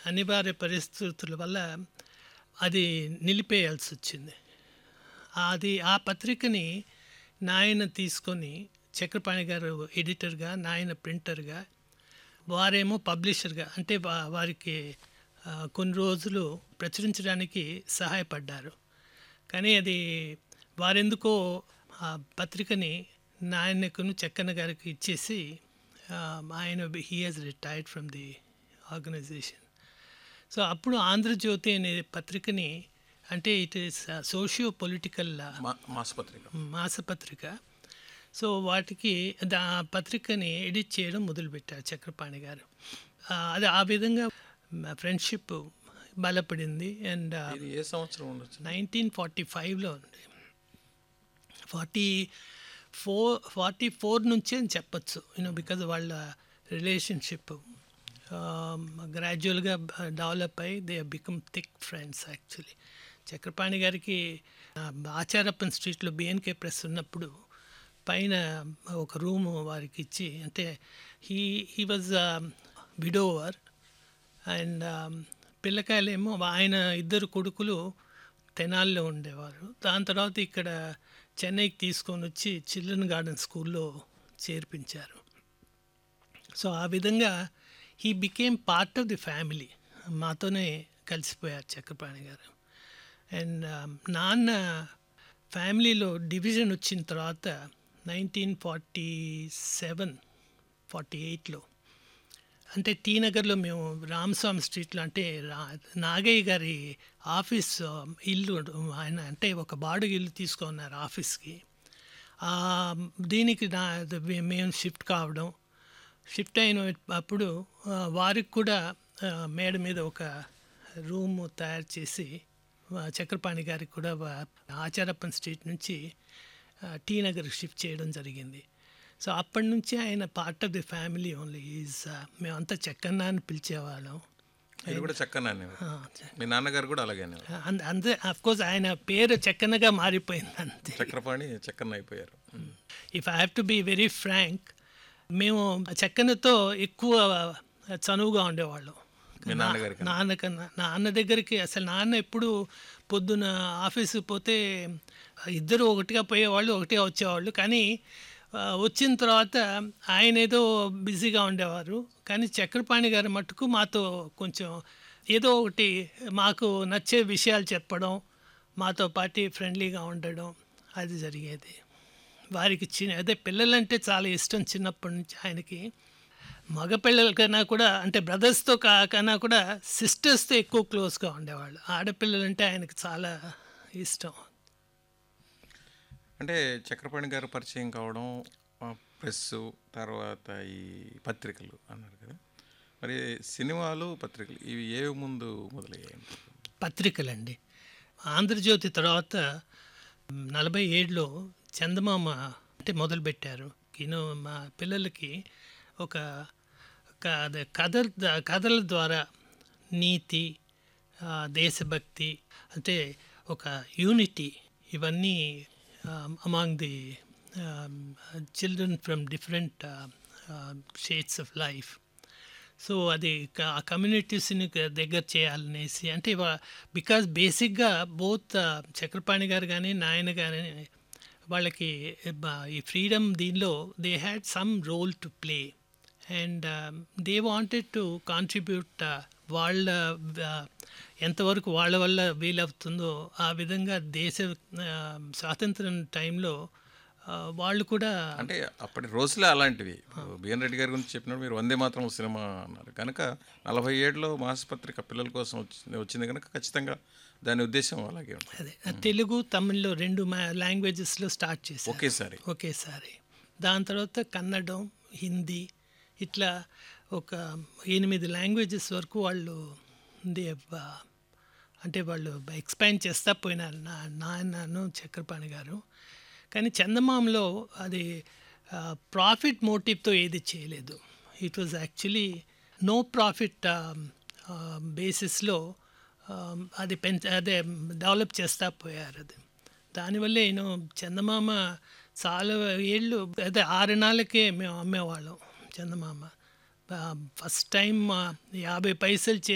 అనివార్య పరిస్థితుల వల్ల అది నిలిపేయాల్సి వచ్చింది అది ఆ పత్రికని నాయన తీసుకొని చక్రపాణి గారు ఎడిటర్గా నాయన ప్రింటర్గా వారేమో పబ్లిషర్గా అంటే వా- వారికి ఆ, కొన్ని రోజులు ప్రచురించడానికి సహాయపడ్డారు కానీ అది వారెందుకో ఆ పత్రికని నాయనకును చెక్కన్న గారికి ఇచ్చేసి ఆ, ఆయన he has retired from the organisation so అప్పుడు ఆంధ్రజ్యోతి అనే పత్రికని అంటే ఇట్ ఈస్ సోషియో పొలిటికల్ మా మాసపత్రిక మాసపత్రిక సో వాటికి దా పత్రికని ఎడిట్ చేయడం మొదలుపెట్టారు చక్రపాణి గారు ఆ, అది ఆ విధంగా ఫ్రెండ్షిప్ బలపడింది అండ్ ఇది ఏ సంవత్సరం ఉండొచ్చు నైన్టీన్ ఫార్టీ ఫైవ్లో ఉంది ఫార్టీ ఫోర్ ఫార్టీ ఫోర్ నుంచే అని చెప్పచ్చు యూనో బికాజ్ వాళ్ళ రిలేషన్షిప్ గ్రాడ్యువల్గా డెవలప్ అయ్యి they become thick friends actually Chakrapani గారికి ఆ, ఆచారప్పన్ స్ట్రీట్లో బిఎన్కే ప్రెస్ ఉన్నప్పుడు పైన ఒక రూము వారికి ఇచ్చి అంటే he he was widower and పిల్లకాయలేమో ఆయన ఇద్దరు కొడుకులు తెనాల్లో ఉండేవారు దాని తర్వాత ఇక్కడ చెన్నైకి తీసుకొని వచ్చి చిల్డ్రన్ గార్డెన్ స్కూల్లో చేర్పించారు సో ఆ విధంగా he became part of the family మాతోనే కలిసిపోయారు చక్రపాణి గారు అండ్ నాన్న ఫ్యామిలీలో డివిజన్ వచ్చిన తర్వాత నైన్టీన్ ఫార్టీ సెవెన్ ఫార్టీ ఎయిట్లో అంటే టీ నగర్లో మేము రామస్వామి స్ట్రీట్లో అంటే రా నాగయ్య గారి ఆఫీస్ ఆ, ఇల్లు ఆయన అంటే ఒక బాడుగ ఇల్లు తీసుకున్నారు ఆఫీస్కి ఆ, దీనికి నా మేము షిఫ్ట్ కావడం షిఫ్ట్ అయిన అప్పుడు ఆ, వారికి కూడా ఆ, మేడ మీద ఒక రూమ్ తయారు చేసి ఆ, చక్రపాణి గారికి కూడా వా- ఆచారప్పన్ స్ట్రీట్ నుంచి ఆ, టీ నగర్కి షిఫ్ట్ చేయడం జరిగింది సో అప్పటి నుంచి ఆయన part of the family only is మేమంతా చెక్కన్న అని పిలిచేవాళ్ళం మీరు కూడా చక్కన అనేవారు ఆ, మీ నాన్నగారు కూడా అలాగే అనేవారు అంద- అంతే కోర్స్ ఆయన పేరు చెక్కనగా మారిపోయింది అంతే చక్రపాణి చక్కన అయిపోయారు if I have to be very frank మేము చెక్కనతో ఎక్కువ చనువుగా ఉండేవాళ్ళం మీ నాన్నగారికి నాన్న కన్నా నాన్న దగ్గరికి అసలు నాన్న ఎప్పుడు పొద్దున ఆఫీస్కి పోతే ఇద్దరు ఒకటిగా పోయేవాళ్ళు ఒకటిగా వచ్చేవాళ్ళు కానీ ఆ, వచ్చిన తర్వాత ఆయన ఏదో బిజీగా ఉండేవారు కానీ చక్రపాణి గారి మట్టుకు మాతో కొంచెం ఏదో ఒకటి మాకు నచ్చే విషయాలు చెప్పడం మాతో పాటు ఫ్రెండ్లీగా ఉండడం అది జరిగేది వారికి చిన్న అదే పిల్లలంటే చాలా ఇష్టం చిన్నప్పటి నుంచి ఆయనకి మగ పిల్లల కన్నా కూడా అంటే బ్రదర్స్తో కా కన్నా కూడా సిస్టర్స్తో ఎక్కువ క్లోజ్గా ఉండేవాళ్ళు ఆడపిల్లలంటే ఆయనకి చాలా ఇష్టం అంటే చక్రపాణి గారు పరిచయం కావడం ప్రెస్ తర్వాత ఈ పత్రికలు అన్నారు కదా మరి సినిమాలు పత్రికలు ఇవి ఏ ముందు మొదలయ్యాయి పత్రికలండి ఆంధ్రజ్యోతి తర్వాత నలభై ఏడులో చందమామ అంటే మొదలుపెట్టారు కినో మా పిల్లలకి ఒక ఒక అదే కథ కథల ద్వారా నీతి ఆ, దేశభక్తి అంటే ఒక యూనిటీ ఇవన్నీ among the children from different shades of life so అది క- ఆ కమ్యూనిటీస్ని క- దగ్గర చేయాలనేసి అంటే బికాజ్ బేసిక్గా బోత్ చక్రపాణి గారు కానీ నాయన కానీ వాళ్ళకి బ- ఈ ఫ్రీడమ్ దీనిలో they had some role to play and they wanted to contribute వాళ్ళ uh, ఎంతవరకు వాళ్ళ వల్ల వీలవుతుందో ఆ విధంగా దేశ uh, స్వాతంత్రం టైంలో uh, వాళ్ళు కూడా అంటే అప్పటి రోజులే అలాంటివి ఇప్పుడు బిఎన్ రెడ్డి గారి గురించి చెప్పినప్పుడు మీరు వందే మాత్రం సినిమా అన్నారు కనుక నలభై ఏడులో మాసపత్రిక పిల్లల కోసం వచ్చింది వచ్చింది కనుక ఖచ్చితంగా దాని ఉద్దేశం అలాగే ఉంటుంది అదే తెలుగు తమిళ్లో రెండు లాంగ్వేజెస్లో స్టార్ట్ చేశారు ఒకేసారి ఒకేసారి దాని తర్వాత కన్నడం హిందీ ఇట్లా ఒక ఎనిమిది లాంగ్వేజెస్ వరకు వాళ్ళు దే అంటే వాళ్ళు ఎక్స్పాండ్ చేస్తా పోయినారు నా నాన్నను చక్రపాణి గారు కానీ చందమామలో అది ప్రాఫిట్ మోటివ్తో ఏది చేయలేదు it was actually no profit బేసిస్లో అది పెంచ అదే డెవలప్ చేస్తా పోయారు అది దానివల్లే నేను చందమామ చాలా ఏళ్ళు అదే ఆరు నెలలకే మేము అమ్మేవాళ్ళం చందమామ ఫస్ట్ టైం యాభై పైసలు చే